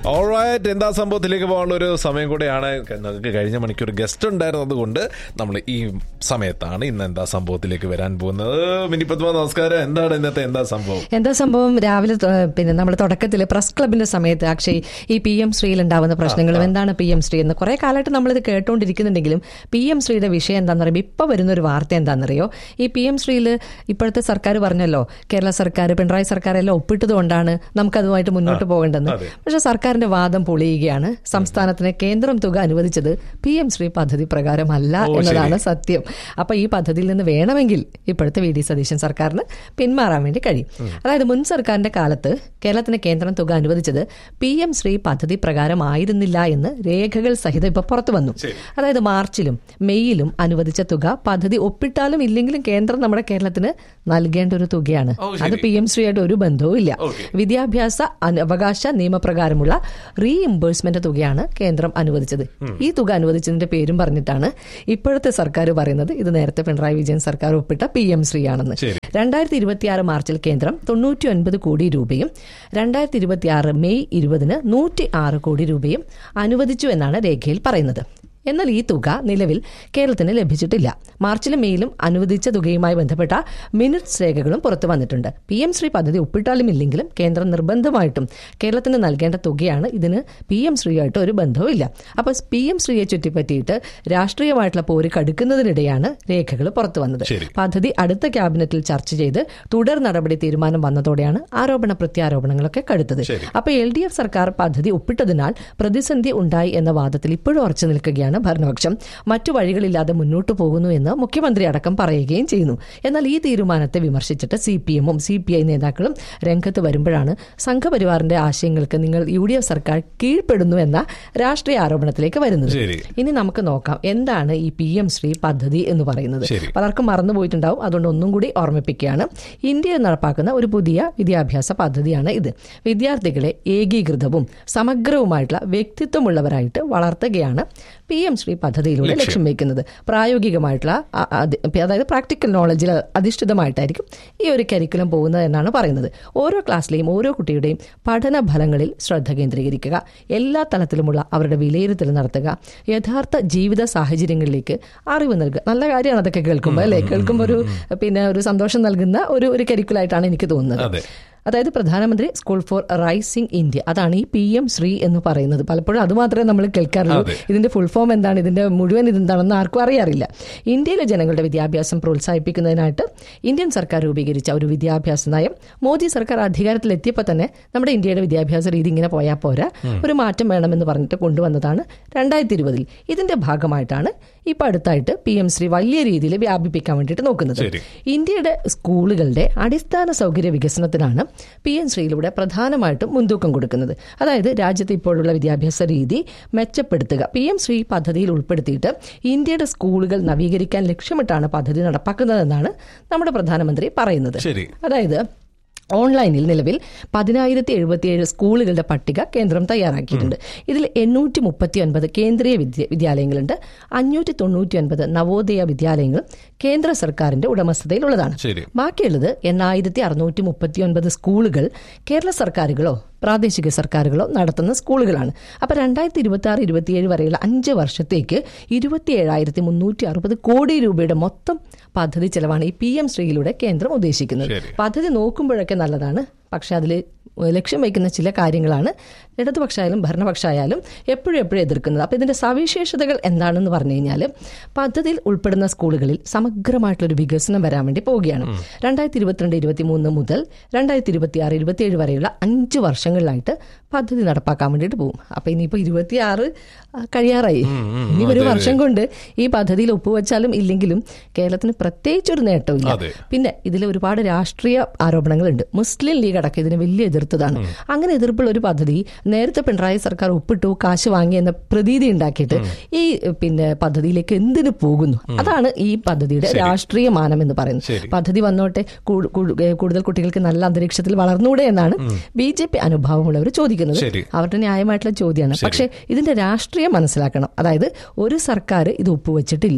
Alright എന്താ സംഭവത്തിലേക്ക് പോകാനുള്ള ഒരു സമയം കൂടെയാണ് നമുക്ക് കഴിഞ്ഞ മണിക്കൂർ ഗസ്റ്റ് ഉണ്ടായിരുന്നത് കൊണ്ട് നമ്മൾ ഈ സമയത്താണ് ഇന്ന് എന്താ സംഭവത്തിലേക്ക് വരാൻ പോകുന്നത് മിനി പത്മ നമസ്കാരം എന്താണ് ഇന്നത്തെ എന്താ സംഭവം എന്താ സംഭവം രാവിലെ തൊ- പിന്നെ നമ്മുടെ തുടക്കത്തിൽ പ്രസ് ക്ലബിന്റെ സമയത്ത് അക്ഷയ് ഈ പി എം ശ്രീയിൽ ഉണ്ടാവുന്ന പ്രശ്നങ്ങളും എന്താണ് പി എം ശ്രീ എന്ന് കുറെ കാലമായിട്ട് നമ്മളിത് കേട്ടുകൊണ്ടിരിക്കുന്നുണ്ടെങ്കിലും പി എം ശ്രീയുടെ വിഷയം എന്താണെന്ന് പറയുമ്പോൾ ഇപ്പൊ വരുന്ന ഒരു വാർത്ത എന്താണെന്നറിയോ ഈ പി എം ശ്രീയിൽ ഇപ്പോഴത്തെ സർക്കാർ പറഞ്ഞല്ലോ കേരള സർക്കാർ പിണറായി സർക്കാർ എല്ലാം ഒപ്പിട്ടത് കൊണ്ടാണ് നമുക്ക് അതുമായിട്ട് മുന്നോട്ട് പോകേണ്ടതെന്ന് അതെ. പക്ഷെ സർക്കാരിന്റെ വാദം പൊളിയുകയാണ് സംസ്ഥാനത്തിന് കേന്ദ്രം തുക അനുവദിച്ചത് പി എം ശ്രീ പദ്ധതി പ്രകാരമല്ല ഓ, ശരി. എന്നതാണ് സത്യം അപ്പൊ ഈ പദ്ധതിയിൽ നിന്ന് വേണമെങ്കിൽ ഇപ്പോഴത്തെ വി ഡി സതീശൻ സർക്കാരിന് പിന്മാറാൻ വേണ്ടി കഴിയും അതായത് മുൻ സർക്കാരിന്റെ കാലത്ത് കേരളത്തിന് കേന്ദ്രം തുക അനുവദിച്ചത് പി എം ശ്രീ പദ്ധതി പ്രകാരമായിരുന്നില്ല എന്ന് രേഖകൾ സഹിതം ഇപ്പൊ പുറത്തു വന്നു ശരി. അതായത് മാർച്ചിലും മെയ്യിലും അനുവദിച്ച തുക പദ്ധതി ഒപ്പിട്ടാലും ഇല്ലെങ്കിലും കേന്ദ്രം നമ്മുടെ കേരളത്തിന് നൽകേണ്ട ഒരു തുകയാണ് ഓ, ശരി. അത് പി എം ശ്രീയായിട്ട് ഒരു ബന്ധവും ഇല്ല ഓക്കേ. വിദ്യാഭ്യാസ അന- അവകാശ നിയമപ്രകാരമുള്ള റീഇംബേഴ്സ്മെന്റ് തുകയാണ് കേന്ദ്രം അനുവദിച്ചത് ഈ തുക അനുവദിച്ചതിന്റെ പേരും പറഞ്ഞിട്ടാണ് ഇപ്പോഴത്തെ സർക്കാർ പറയുന്നത് ഇത് നേരത്തെ പിണറായി വിജയൻ സർക്കാർ ഒപ്പിട്ട പി എം ശ്രീ ആണെന്ന് ശരി. രണ്ടായിരത്തി ഇരുപത്തിയാറ് മാർച്ചിൽ കേന്ദ്രം തൊണ്ണൂറ്റി ഒൻപത് കോടി രൂപയും രണ്ടായിരത്തി ഇരുപത്തിയാറ് മെയ് ഇരുപതിന് നൂറ്റി ആറ് കോടി രൂപയും അനുവദിച്ചു എന്നാണ് രേഖയിൽ പറയുന്നത് എന്നാൽ ഈ തുക നിലവിൽ കേരളത്തിന് ലഭിച്ചിട്ടില്ല മാർച്ചിലും മെയിലും അനുവദിച്ച തുകയുമായി ബന്ധപ്പെട്ട മിനിറ്റ്സ് രേഖകളും പുറത്തു വന്നിട്ടുണ്ട് പി എം ശ്രീ പദ്ധതി ഒപ്പിട്ടാലും ഇല്ലെങ്കിലും കേന്ദ്രം നിർബന്ധമായിട്ടും കേരളത്തിന് നൽകേണ്ട തുകയാണ് ഇതിന് പി എം ശ്രീയായിട്ട് ഒരു ബന്ധവും ഇല്ല അപ്പൊ പി എം ശ്രീയെ ചുറ്റിപ്പറ്റിയിട്ട് രാഷ്ട്രീയമായിട്ടുള്ള പോര് കടുക്കുന്നതിനിടെയാണ് രേഖകൾ പുറത്തു വന്നത് ശരി. പദ്ധതി അടുത്ത ക്യാബിനറ്റിൽ ചർച്ച ചെയ്ത് തുടർ നടപടി തീരുമാനം വന്നതോടെയാണ് ആരോപണ പ്രത്യാരോപണങ്ങളൊക്കെ കടുത്തത് ശരി. അപ്പൊ എൽ ഡി എഫ് സർക്കാർ പദ്ധതി ഒപ്പിട്ടതിനാൽ പ്രതിസന്ധി ഉണ്ടായി എന്ന വാദത്തിൽ ഇപ്പോഴും ഉറച്ചു നിൽക്കുകയാണ് ഭരണപക്ഷം മറ്റു വഴികളില്ലാതെ മുന്നോട്ട് പോകുന്നു എന്ന് മുഖ്യമന്ത്രി അടക്കം പറയുകയും ചെയ്യുന്നു എന്നാൽ ഈ തീരുമാനത്തെ വിമർശിച്ചിട്ട് സി പി എമ്മും സി പി ഐ നേതാക്കളും രംഗത്ത് വരുമ്പോഴാണ് സംഘപരിവാറിന്റെ ആശയങ്ങൾക്ക് നിങ്ങൾ യു ഡി എഫ് സർക്കാർ കീഴ്പ്പെടുന്നു എന്ന രാഷ്ട്രീയ ആരോപണത്തിലേക്ക് വരുന്നത് ശരി. ഇനി നമുക്ക് നോക്കാം എന്താണ് ഈ പി എം ശ്രീ പദ്ധതി എന്ന് പറയുന്നത് ശരി. പലർക്കും മറന്നുപോയിട്ടുണ്ടാവും അതുകൊണ്ട് ഒന്നും കൂടി ഓർമ്മിപ്പിക്കുകയാണ് ഇന്ത്യയിൽ നടപ്പാക്കുന്ന ഒരു പുതിയ വിദ്യാഭ്യാസ പദ്ധതിയാണ് ഇത് വിദ്യാർത്ഥികളെ ഏകീകൃതവും സമഗ്രവുമായിട്ടുള്ള വ്യക്തിത്വമുള്ളവരായിട്ട് വളർത്തുകയാണ് പി എം ശ്രീ പദ്ധതിയിലൂടെ ലക്ഷ്യം. ലക്ഷ്യം വെക്കുന്നത് പ്രായോഗികമായിട്ടുള്ള അ- അത് അതായത് പ്രാക്ടിക്കൽ നോളജിൽ അധിഷ്ഠിതമായിട്ടായിരിക്കും ഈ ഒരു കരിക്കുലം പോകുന്നത് എന്നാണ് പറയുന്നത് ഓരോ ക്ലാസ്സിലെയും ഓരോ കുട്ടിയുടെയും പഠന ഫലങ്ങളിൽ ശ്രദ്ധ കേന്ദ്രീകരിക്കുക എല്ലാ തലത്തിലുമുള്ള അവരുടെ വിലയിരുത്തൽ നടത്തുക യഥാർത്ഥ ജീവിത സാഹചര്യങ്ങളിലേക്ക് അറിവ് നൽകുക നല്ല കാര്യമാണ് അതൊക്കെ കേൾക്കുമ്പോൾ അല്ലേ കേൾക്കുമ്പോൾ ഒരു പിന്നെ ഒരു സന്തോഷം നൽകുന്ന ഒരു ഒരു കരിക്കുലായിട്ടാണ് എനിക്ക് തോന്നുന്നത് അതെ. അതായത് പ്രധാനമന്ത്രി സ്കൂൾ ഫോർ റൈസിംഗ് ഇന്ത്യ അതാണ് ഈ പി എം ശ്രീ എന്ന് പറയുന്നത് പലപ്പോഴും അത് മാത്രമേ നമ്മൾ കേൾക്കാറുള്ളൂ അതെ. ഇതിന്റെ ഫുൾ ഫോം എന്താണ് ഇതിന്റെ മുഴുവൻ ഇതെന്താണെന്ന് ആർക്കും അറിയാറില്ല ഇന്ത്യയിലെ ജനങ്ങളുടെ വിദ്യാഭ്യാസം പ്രോത്സാഹിപ്പിക്കുന്നതിനായിട്ട് ഇന്ത്യൻ സർക്കാർ രൂപീകരിച്ച ഒരു വിദ്യാഭ്യാസ നയം മോദി സർക്കാർ അധികാരത്തിലെത്തിയപ്പോൾ തന്നെ നമ്മുടെ ഇന്ത്യയുടെ വിദ്യാഭ്യാസ രീതി ഇങ്ങനെ പോയാൽ പോരാ ഒരു മാറ്റം വേണമെന്ന് പറഞ്ഞിട്ട് കൊണ്ടുവന്നതാണ് രണ്ടായിരത്തി ഇരുപതിൽ ഇതിന്റെ ഭാഗമായിട്ടാണ് ഇപ്പൊ അടുത്തായിട്ട് പി എം ശ്രീ വലിയ രീതിയിൽ വ്യാപിപ്പിക്കാൻ വേണ്ടിയിട്ട് നോക്കുന്നത് ശരി. ഇന്ത്യയുടെ സ്കൂളുകളുടെ അടിസ്ഥാന സൗകര്യ വികസനത്തിനാണ് പി എൻ ശ്രീയിലൂടെ പ്രധാനമായിട്ടും മുൻതൂക്കം കൊടുക്കുന്നത് അതായത് രാജ്യത്ത് ഇപ്പോഴുള്ള വിദ്യാഭ്യാസ രീതി മെച്ചപ്പെടുത്തുക പി എം ശ്രീ പദ്ധതിയിൽ ഉൾപ്പെടുത്തിയിട്ട് ഇന്ത്യയുടെ സ്കൂളുകൾ നവീകരിക്കാൻ ലക്ഷ്യമിട്ടാണ് പദ്ധതി നടപ്പാക്കുന്നതെന്നാണ് നമ്മുടെ പ്രധാനമന്ത്രി പറയുന്നത് ശരി. അതായത് ഓൺലൈനിൽ നിലവിൽ പതിനായിരത്തി എഴുപത്തിയേഴ് സ്കൂളുകളുടെ പട്ടിക കേന്ദ്രം തയ്യാറാക്കിയിട്ടുണ്ട് ഇതിൽ എണ്ണൂറ്റി മുപ്പത്തി ഒൻപത് കേന്ദ്രീയ വിദ്യ വിദ്യാലയങ്ങളുണ്ട് അഞ്ഞൂറ്റി തൊണ്ണൂറ്റി ഒൻപത് നവോദയ വിദ്യാലയങ്ങളും കേന്ദ്ര സർക്കാരിന്റെ ഉടമസ്ഥതയിലുള്ളതാണ് ശരി. ബാക്കിയുള്ളത് എണ്ണായിരത്തി അറുന്നൂറ്റി മുപ്പത്തി ഒൻപത് സ്കൂളുകൾ കേരള സർക്കാരുകളോ പ്രാദേശിക സർക്കാരുകളോ നടത്തുന്ന സ്കൂളുകളാണ് അപ്പൊ രണ്ടായിരത്തി ഇരുപത്തി ആറ് ഇരുപത്തിയേഴ് വരെയുള്ള അഞ്ച് വർഷത്തേക്ക് ഇരുപത്തി ഏഴായിരത്തി മുന്നൂറ്റി അറുപത് കോടി രൂപയുടെ മൊത്തം പദ്ധതി ചെലവാണ് ഈ പി എം ശ്രീയിലൂടെ കേന്ദ്രം ഉദ്ദേശിക്കുന്നത് ശരി. പദ്ധതി നോക്കുമ്പോഴൊക്കെ നല്ലതാണ് പക്ഷെ അതിൽ ലക്ഷ്യം വയ്ക്കുന്ന ചില കാര്യങ്ങളാണ് ഇടതുപക്ഷമായാലും ഭരണപക്ഷമായാലും എപ്പോഴും എപ്പോഴും എതിർക്കുന്നത് അപ്പോൾ ഇതിന്റെ സവിശേഷതകൾ എന്താണെന്ന് പറഞ്ഞു കഴിഞ്ഞാൽ പദ്ധതിയിൽ ഉൾപ്പെടുന്ന സ്കൂളുകളിൽ സമഗ്രമായിട്ടുള്ളൊരു വികസനം വരാൻ വേണ്ടി പോവുകയാണ് രണ്ടായിരത്തി ഇരുപത്തിരണ്ട് ഇരുപത്തി മൂന്ന് മുതൽ രണ്ടായിരത്തി ഇരുപത്തി ആറ് ഇരുപത്തിയേഴ് വരെയുള്ള അഞ്ച് വർഷങ്ങളിലായിട്ട് പദ്ധതി നടപ്പാക്കാൻ വേണ്ടിയിട്ട് പോകും അപ്പൊ ഇനിയിപ്പോ ഇരുപത്തിയാറ് കഴിയാറായി ഇനി ഒരു വർഷം കൊണ്ട് ഈ പദ്ധതിയിൽ ഒപ്പുവെച്ചാലും ഇല്ലെങ്കിലും കേരളത്തിന് പ്രത്യേകിച്ച് ഒരു നേട്ടമില്ല അതെ. പിന്നെ ഇതിൽ ഒരുപാട് രാഷ്ട്രീയ ആരോപണങ്ങളുണ്ട് മുസ്ലിം ലീഗ് അടക്കം ഇതിന് വലിയ എതിർത്തതാണ് അങ്ങനെ എതിർപ്പുള്ള ഒരു പദ്ധതി നേരത്തെ പിണറായി സർക്കാർ ഒപ്പിട്ടു കാശ് വാങ്ങി എന്ന പ്രതീതി ഉണ്ടാക്കിയിട്ട് ഈ പിന്നെ പദ്ധതിയിലേക്ക് എന്തിനു പോകുന്നു അതാണ് ഈ പദ്ധതിയുടെ രാഷ്ട്രീയ മാനം എന്ന് പറയുന്നത് ശരി. പദ്ധതി വന്നോട്ടെ കൂ- കൂ- ഏ, കൂടുതൽ കുട്ടികൾക്ക് നല്ല അന്തരീക്ഷത്തിൽ വളർന്നൂടെ എന്നാണ് ബി ജെ പി അനുഭാവമുള്ളവർ ചോദിക്കുന്നത് ശരി. അവരുടെ ന്യായമായിട്ടുള്ള ചോദ്യമാണ് പക്ഷേ ഇതിന്റെ രാഷ്ട്രീയം മനസ്സിലാക്കണം അതായത് ഒരു സർക്കാർ ഇത് ഒപ്പുവെച്ചിട്ടില്ല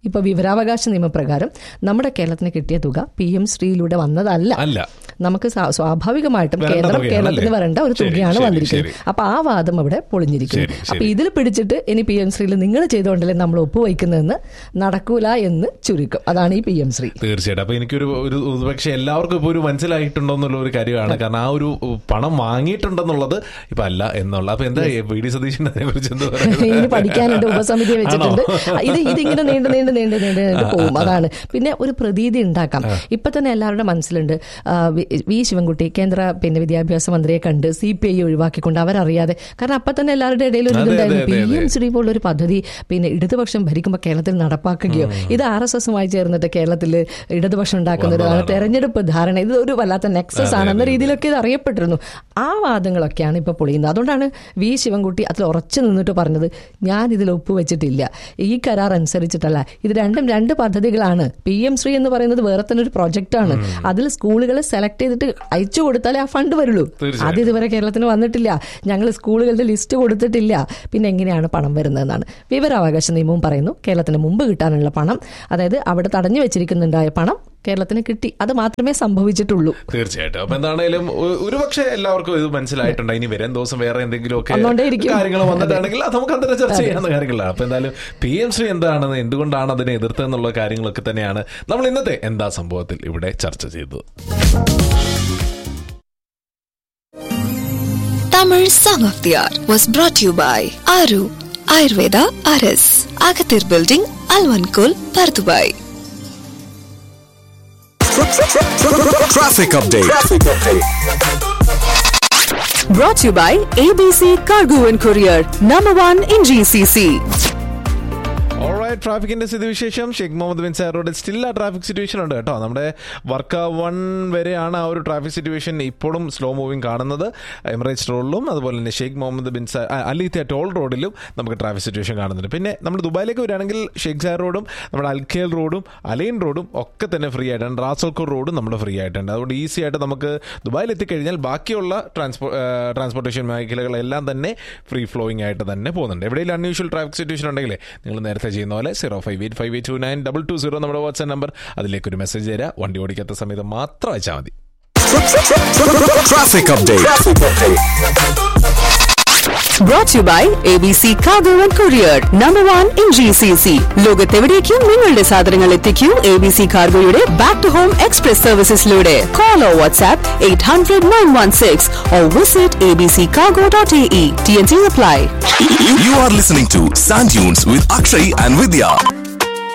ഇപ്പൊ വിവരാവകാശ നിയമപ്രകാരം നമ്മുടെ കേരളത്തിന് കിട്ടിയ തുക പി എം ശ്രീയിലൂടെ വന്നതല്ല അല്ല നമുക്ക് സ്വാ- സ്വാഭാവികമായിട്ടും വരേണ്ട കേന്ദ്രം തുകയാണ് കേരളത്തിന് അല്ലേ? വരേണ്ട ഒരു ശരി, തുകയാണ് ശരി, വന്നിരിക്കുന്നത് ശരി. അപ്പൊ ആ വാദം അവിടെ പൊളിഞ്ഞിരിക്കുന്നു ശരി, അപ്പൊ ശരി. ഇതിൽ പിടിച്ചിട്ട് ഇനി പി എം ശ്രീയിൽ നിങ്ങൾ ചെയ്തുകൊണ്ടല്ലേ നമ്മൾ ഒപ്പുവയ്ക്കുന്നതെന്ന് നടക്കൂല എന്ന് ചുരുക്കം അതാണ് ഈ പി എം ശ്രീ തീർച്ചയായിട്ടും അപ്പൊ എനിക്കൊരു ഒരു പക്ഷെ എല്ലാവർക്കും ഇപ്പൊ ഒരു മനസ്സിലായിട്ടുണ്ടോ എന്നുള്ള ഒരു കാര്യമാണ് കാരണം ആ ഒരു പണം വാങ്ങിയിട്ടുണ്ടെന്നുള്ളത് ഇപ്പൊ അല്ല എന്നുള്ള അപ്പൊ എന്താ വി ഡി സതീശൻ അതിനെ കുറിച്ച് എന്താ ഇനി പഠിക്കാനുണ്ട് ഉപസമിതിയെ വെച്ചിട്ടുണ്ട് ആണോ? ഇത് ഇതിങ്ങനെ നീണ്ട് നീണ്ട് നീണ്ട് നീണ്ട് നീണ്ട് പോകും അതാണ് പിന്നെ ഒരു പ്രതീതി ഉണ്ടാക്കാം ഇപ്പൊ തന്നെ എല്ലാവരുടെ മനസ്സിലുണ്ട് ആ, വി- വി ശിവൻകുട്ടി കേന്ദ്ര പിന്നെ വിദ്യാഭ്യാസ മന്ത്രിയെ കണ്ട് സി പി ഐ ഒഴിവാക്കിക്കൊണ്ട് അവരറിയാതെ കാരണം അപ്പൊ തന്നെ എല്ലാവരുടെ ഇടയിൽ ഒരു അതെ, ഇതുണ്ടായിരുന്നു അതെ, പി അതെ, എം ശ്രീ പോലുള്ള ഒരു പദ്ധതി പിന്നെ ഇടതുപക്ഷം ഭരിക്കുമ്പോൾ കേരളത്തിൽ നടപ്പാക്കുകയോ ഇത് ആർ എസ് എസുമായി ചേർന്നിട്ട് കേരളത്തിൽ ഇടതുപക്ഷം ഉണ്ടാക്കുന്ന ഒരു വന്നതാണ്. തെരഞ്ഞെടുപ്പ് ധാരണ ഇത് ഒരു വല്ലാത്ത നെക്സസ് അതെ, ആണ് എന്ന അതെ, രീതിയിലൊക്കെ ഇത് അറിയപ്പെട്ടിരുന്നു ആ വാദങ്ങളൊക്കെയാണ് ഇപ്പൊ പൊളിയുന്നത് അതുകൊണ്ടാണ് വി ശിവൻകുട്ടി അതിൽ ഉറച്ചു നിന്നിട്ട് പറഞ്ഞത് ഞാൻ ഇതിൽ ഒപ്പുവെച്ചിട്ടില്ല ഈ കരാർ അനുസരിച്ചിട്ടല്ല ഇത് രണ്ടും രണ്ട് പദ്ധതികളാണ് പി എം ശ്രീ എന്ന് പറയുന്നത് വേറെ തന്നെ ഒരു പ്രൊജക്ട് ആണ് അതിൽ സ്കൂളുകളെ സെലക്ട് ചെയ്തിട്ട് അയച്ചു കൊടുത്താലേ ആ ഫണ്ട് വരുള്ളൂ തീർച്ചയായും. അത് ഇതുവരെ കേരളത്തിന് വന്നിട്ടില്ല ഞങ്ങൾ സ്കൂളുകളുടെ ലിസ്റ്റ് കൊടുത്തിട്ടില്ല പിന്നെ എങ്ങനെയാണ് പണം വരുന്നതെന്നാണ് വിവരാവകാശ നിയമവും പറയുന്നു കേരളത്തിന് മുമ്പ് കിട്ടാനുള്ള പണം അതായത് അവിടെ തടഞ്ഞു വെച്ചിരിക്കുന്നുണ്ടായ പണം കേരളത്തിന് കിട്ടി അത് മാത്രമേ സംഭവിച്ചിട്ടുള്ളൂ തീർച്ചയായിട്ടും അപ്പൊ എന്താണേലും ഒ- ഒരുപക്ഷെ എല്ലാവർക്കും ഇത് മനസ്സിലായിട്ടുണ്ട് ഇനി വരും ദിവസം വേറെ എന്തെങ്കിലും ഒക്കെ വന്നുകൊണ്ടേയിരിക്കും. കാര്യങ്ങൾ വന്നിട്ടാണെങ്കിൽ അത് നമുക്ക് അന്നേരം ചർച്ച ചെയ്യാവുന്ന കാര്യങ്ങളാണ് അപ്പൊ എന്തായാലും പി എം ശ്രീ എന്താണെന്ന് എന്തുകൊണ്ടാണ് അതിനെ എതിർത്തതെന്നുള്ള കാര്യങ്ങളൊക്കെ തന്നെയാണ് നമ്മൾ ഇന്നത്തെ എന്താ സംഭവത്തിൽ ഇവിടെ ചർച്ച ചെയ്തത് Tamil Song of the Hour was brought to you by Aru Ayurveda RS Agathir Building Alvankul Pardubai. Traffic update. Brought to you by ABC Cargo and Courier Number 1 in GCC. Alright ട്രാഫിക്കിന്റെ സ്ഥിതിവിശേഷം Sheikh Mohammed bin Zayed റോഡിൽ still ah traffic situation ഉണ്ട് കേട്ടോ നമ്മുടെ Warqa one വരെയാണ് ആ ഒരു traffic situation ഇപ്പോഴും സ്ലോ മൂവിങ് കാണുന്നത് എമിറേറ്റ്സ് റോഡിലും അതുപോലെ തന്നെ ഷെയ്ഖ് മുഹമ്മദ് ബിൻ സാർ അലിത്യ ടോൾ റോഡിലും നമുക്ക് ട്രാഫിക് സിറ്റുവേഷൻ കാണുന്നുണ്ട് പിന്നെ നമ്മൾ ദുബായിലേക്ക് വരികയാണെങ്കിൽ ഷെയ്ഖ് സാർ റോഡും നമ്മുടെ അൽഖേൽ റോഡും അലൈൻ റോഡും ഒക്കെ തന്നെ ഫ്രീ ആയിട്ടുണ്ട് റാസൽഖോർ റോഡും നമ്മുടെ ഫ്രീ ആയിട്ടുണ്ട് അതുകൊണ്ട് ഈസി ആയിട്ട് നമുക്ക് ദുബായിൽ എത്തിക്കഴിഞ്ഞാൽ ബാക്കിയുള്ള ട്രാൻസ്പോ ട്രാൻസ്പോർട്ടേഷൻ മേഖലകളെല്ലാം തന്നെ ഫ്രീ ഫ്ലോയിങ് ആയിട്ട് തന്നെ പോകുന്നുണ്ട് എവിടെയെങ്കിലും അൺയൂഷ്വൽ ട്രാഫിക് സിറ്റുവേഷൻ ഉണ്ടെങ്കിൽ നിങ്ങൾ നേരത്തെ ചെയ്യുന്ന പോലെ zero five eight five eight two nine double two zero നമ്മുടെ വാട്സ്ആപ്പ് നമ്പർ അതിലേക്ക് ഒരു മെസ്സേജ് തരാം വണ്ടി ഓടിക്കാത്ത സമയത്ത് മാത്രം അയച്ചാൽ മതി Traffic update. Brought to you by ABC Cargo and Courier Number 1 in GCC. ലോകത്തെവിടേക്കും നിങ്ങളുടെ സാധനങ്ങൾ എത്തിക്കൂ എ ബി സി കാർഗോയുടെ ബാക്ക് ടു ഹോം എക്സ്പ്രസ് സർവീസസിലൂടെ call or WhatsApp eight hundred nine one six or visit A B C cargo dot A E T N C apply You are listening to Sand Dunes with Akshay and Vidya.